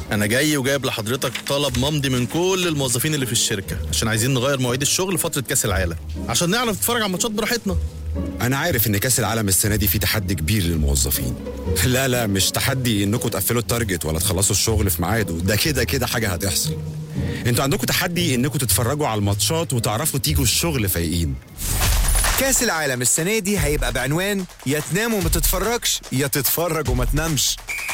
انا جاي وجايب لحضرتك طلب ممضي من كل الموظفين اللي في الشركه عشان عايزين نغير مواعيد الشغل فتره كاس العالم عشان نعرف نتفرج على الماتشات براحتنا انا عارف ان كاس العالم السنه دي فيه تحدي كبير للموظفين لا لا مش تحدي انكم تقفلوا التارجت ولا تخلصوا الشغل في ميعاده ده كده كده حاجه هتحصل انتوا عندكم تحدي انكم تتفرجوا على الماتشات وتعرفوا تيجوا الشغل فايقين كاس العالم السنة دي هيبقى بعنوان يا تنام وما تتفرجش يا تتفرج وما تنامش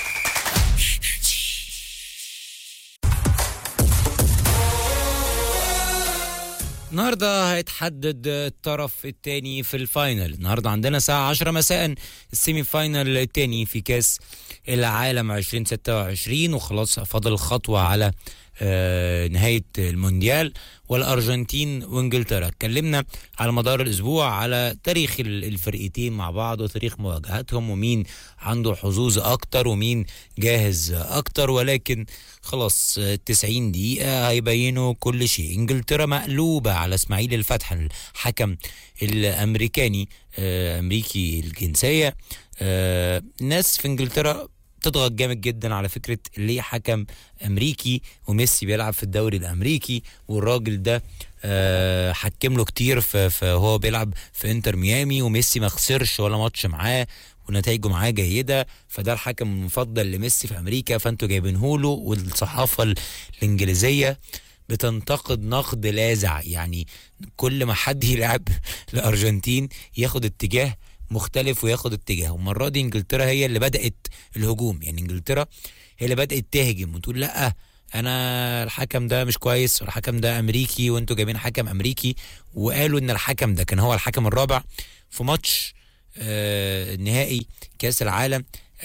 النهارده هيتحدد الطرف الثاني في الفاينل النهارده عندنا الساعة 10 مساء السيمي فاينل الثاني في كاس العالم 2026 وخلاص فاضل خطوة على آه، نهاية المونديال والأرجنتين وإنجلترا اتكلمنا على مدار الأسبوع على تاريخ ال- الفرقتين مع بعض وتاريخ مواجهاتهم ومين عنده حظوظ أكتر ومين جاهز أكتر ولكن خلاص آه، 90 دقيقة هيبينوا كل شيء إنجلترا مقلوبة على إسماعيل الفتح الحكم الأمريكاني آه، أمريكي الجنسية آه، الناس في إنجلترا تضغط جامد جدا على فكره ليه حكم امريكي وميسي بيلعب في الدوري الامريكي والراجل ده آه، حكم له كتير في في- هو بيلعب في انتر ميامي وميسي ما خسرش ولا ماتش معاه ونتائجه معاه جيده فده الحكم المفضل لميسي في امريكا فانتوا جايبينه له والصحافه ال- الانجليزيه بتنتقد نقد لاذع يعني كل ما حد يلعب الارجنتين ياخد اتجاه مختلف وياخد اتجاه والمره دي انجلترا هي اللي بدات الهجوم يعني انجلترا هي اللي بدات تهجم وتقول لا انا الحكم ده مش كويس والحكم ده امريكي وانتوا جايبين حكم امريكي وقالوا ان الحكم ده كان هو الحكم الرابع في ماتش آه نهائي كاس العالم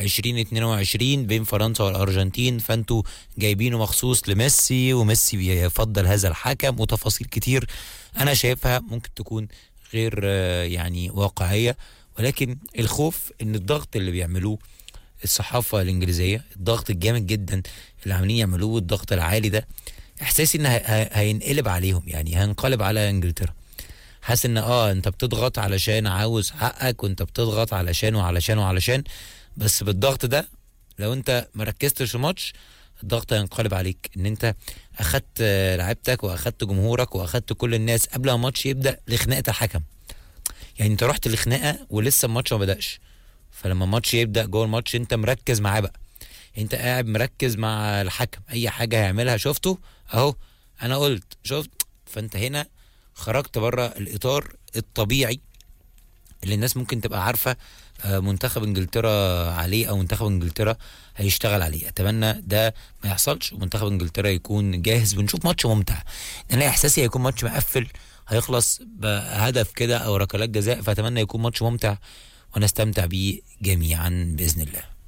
2022 بين فرنسا والارجنتين فانتوا جايبينه مخصوص لميسي وميسي بيفضل هذا الحكم وتفاصيل كتير انا شايفها ممكن تكون غير آه، يعني واقعيه ولكن الخوف ان الضغط اللي بيعملوه الصحافه الانجليزيه الضغط الجامد جدا اللي عاملين يعملوه والضغط العالي ده احساسي ان هي- هي- هينقلب عليهم يعني هينقلب على انجلترا حاسس ان اه انت بتضغط علشان عاوز حقك وانت بتضغط علشان وعلشان وعلشان بس بالضغط ده لو انت مركزتش في الماتش الضغط هينقلب عليك ان انت اخدت آه، لعيبتك واخدت جمهورك واخدت كل الناس قبل ما الماتش يبدا لخناقه الحكم يعني انت رحت لخناقه ولسه الماتش ما بداش فلما الماتش يبدا جوه الماتش انت مركز معاه بقى انت قاعد مركز مع الحكم اي حاجه هيعملها شفته اهو انا قلت شفت فانت هنا خرجت بره الاطار الطبيعي اللي الناس ممكن تبقى عارفه آه، منتخب انجلترا عليه او منتخب انجلترا هيشتغل عليه اتمنى ده ما يحصلش ومنتخب انجلترا يكون جاهز ونشوف ماتش ممتع انا احساسي هيكون ماتش مقفل هيخلص بهدف كده او ركلات جزاء فاتمنى يكون ماتش ممتع ونستمتع بيه جميعا باذن الله